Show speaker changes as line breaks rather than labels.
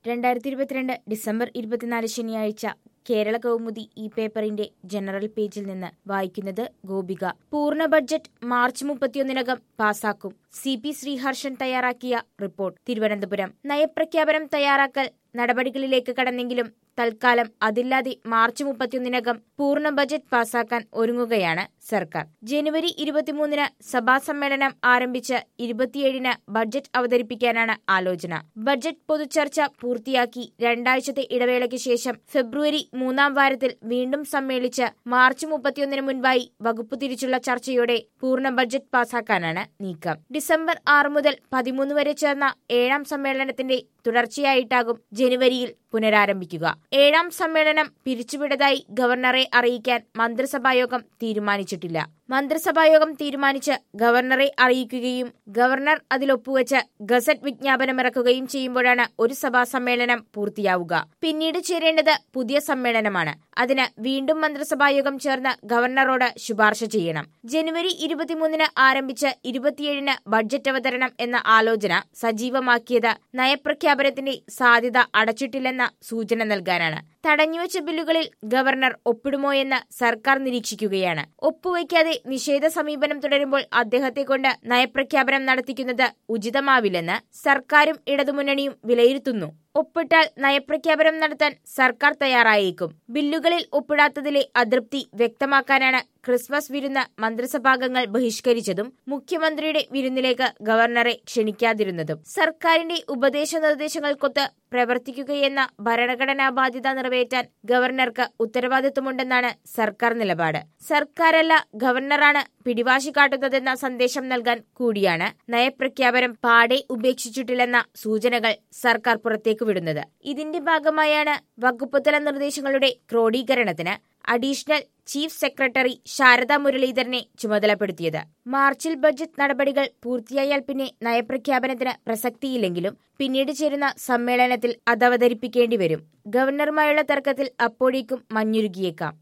രണ്ടായിരത്തി ഇരുപത്തിരണ്ട് ഡിസംബർ ഇരുപത്തിനാല് ശനിയാഴ്ച കേരള കൗമുദി ഈ പേപ്പറിന്റെ ജനറൽ പേജിൽ നിന്ന് വായിക്കുന്നത് ഗോപിക പൂർണ്ണ ബഡ്ജറ്റ് മാർച്ച് മുപ്പത്തിയൊന്നിനകം പാസാക്കും സി പി ശ്രീഹർഷൻ തയ്യാറാക്കിയ റിപ്പോർട്ട് തിരുവനന്തപുരം നയപ്രഖ്യാപനം തയ്യാറാക്കൽ നടപടികളിലേക്ക് കടന്നെങ്കിലും തൽക്കാലം അതില്ലാതെ മാർച്ച് മുപ്പത്തിയൊന്നിനകം പൂർണ്ണ ബജറ്റ് പാസാക്കാൻ ഒരുങ്ങുകയാണ് സർക്കാർ ജനുവരി ഇരുപത്തിമൂന്നിന് സഭാ സമ്മേളനം ആരംഭിച്ച് ഇരുപത്തിയേഴിന് ബഡ്ജറ്റ് അവതരിപ്പിക്കാനാണ് ആലോചന ബഡ്ജറ്റ് പൊതുചർച്ച പൂർത്തിയാക്കി രണ്ടാഴ്ചത്തെ ഇടവേളയ്ക്ക് ശേഷം ഫെബ്രുവരി മൂന്നാം വാരത്തിൽ വീണ്ടും സമ്മേളിച്ച് മാർച്ച് മുപ്പത്തിയൊന്നിന് മുൻപായി വകുപ്പ് തിരിച്ചുള്ള ചർച്ചയോടെ പൂർണ്ണ ബഡ്ജറ്റ് പാസാക്കാനാണ് നീക്കം ഡിസംബർ ആറ് മുതൽ പതിമൂന്ന് വരെ ചേർന്ന ഏഴാം സമ്മേളനത്തിന്റെ തുടർച്ചയായിട്ടാകും ജനുവരിയിൽ പുനരാരംഭിക്കുക ഏഴാം സമ്മേളനം പിരിച്ചുവിടതായി ഗവർണറെ അറിയിക്കാൻ മന്ത്രിസഭായോഗം തീരുമാനിച്ചിട്ടില്ല മന്ത്രിസഭായോഗം തീരുമാനിച്ച് ഗവർണറെ അറിയിക്കുകയും ഗവർണർ അതിലൊപ്പുവെച്ച് ഗസറ്റ് വിജ്ഞാപനമിറക്കുകയും ചെയ്യുമ്പോഴാണ് ഒരു സഭാ സമ്മേളനം പൂർത്തിയാവുക പിന്നീട് ചേരേണ്ടത് പുതിയ സമ്മേളനമാണ് അതിന് വീണ്ടും മന്ത്രിസഭായോഗം ചേർന്ന് ഗവർണറോട് ശുപാർശ ചെയ്യണം ജനുവരി ഇരുപത്തിമൂന്നിന് ആരംഭിച്ച് ഇരുപത്തിയേഴിന് ബഡ്ജറ്റ് അവതരണം എന്ന ആലോചന സജീവമാക്കിയത് നയപ്രഖ്യാപനത്തിന്റെ സാധ്യത അടച്ചിട്ടില്ലെന്ന സൂചന നൽകാനാണ് തടഞ്ഞുവച്ച ബില്ലുകളിൽ ഗവർണർ ഒപ്പിടുമോ എന്ന് സർക്കാർ നിരീക്ഷിക്കുകയാണ് ഒപ്പുവയ്ക്കാതെ നിഷേധ സമീപനം തുടരുമ്പോൾ അദ്ദേഹത്തെ കൊണ്ട് നയപ്രഖ്യാപനം നടത്തിക്കുന്നത് ഉചിതമാവില്ലെന്ന് സർക്കാരും ഇടതുമുന്നണിയും വിലയിരുത്തുന്നു ഒപ്പിട്ടാൽ നയപ്രഖ്യാപനം നടത്താൻ സർക്കാർ തയ്യാറായേക്കും ബില്ലുകളിൽ ഒപ്പിടാത്തതിലെ അതൃപ്തി വ്യക്തമാക്കാനാണ് ക്രിസ്മസ് വിരുന്ന് മന്ത്രിസഭാംഗങ്ങൾ ബഹിഷ്കരിച്ചതും മുഖ്യമന്ത്രിയുടെ വിരുന്നിലേക്ക് ഗവർണറെ ക്ഷണിക്കാതിരുന്നതും സർക്കാരിന്റെ ഉപദേശ നിർദ്ദേശങ്ങൾക്കൊത്ത് പ്രവർത്തിക്കുകയെന്ന ഭരണഘടനാ ബാധ്യത നിറവേറ്റാൻ ഗവർണർക്ക് ഉത്തരവാദിത്വമുണ്ടെന്നാണ് സർക്കാർ നിലപാട് സർക്കാരല്ല ഗവർണറാണ് പിടിവാശി കാട്ടുന്നതെന്ന സന്ദേശം നൽകാൻ കൂടിയാണ് നയപ്രഖ്യാപനം പാടെ ഉപേക്ഷിച്ചിട്ടില്ലെന്ന സൂചനകൾ സർക്കാർ പുറത്തേക്ക് വിടുന്നത് ഇതിന്റെ ഭാഗമായാണ് വകുപ്പുതല നിർദ്ദേശങ്ങളുടെ ക്രോഡീകരണത്തിന് അഡീഷണൽ ചീഫ് സെക്രട്ടറി ശാരദാ മുരളീധരനെ ചുമതലപ്പെടുത്തിയത് മാർച്ചിൽ ബഡ്ജറ്റ് നടപടികൾ പൂർത്തിയായാൽ പിന്നെ നയപ്രഖ്യാപനത്തിന് പ്രസക്തിയില്ലെങ്കിലും പിന്നീട് ചേരുന്ന സമ്മേളനത്തിൽ അത് അവതരിപ്പിക്കേണ്ടി വരും ഗവർണറുമായുള്ള തർക്കത്തിൽ അപ്പോഴേക്കും മഞ്ഞുരുകിയേക്കാം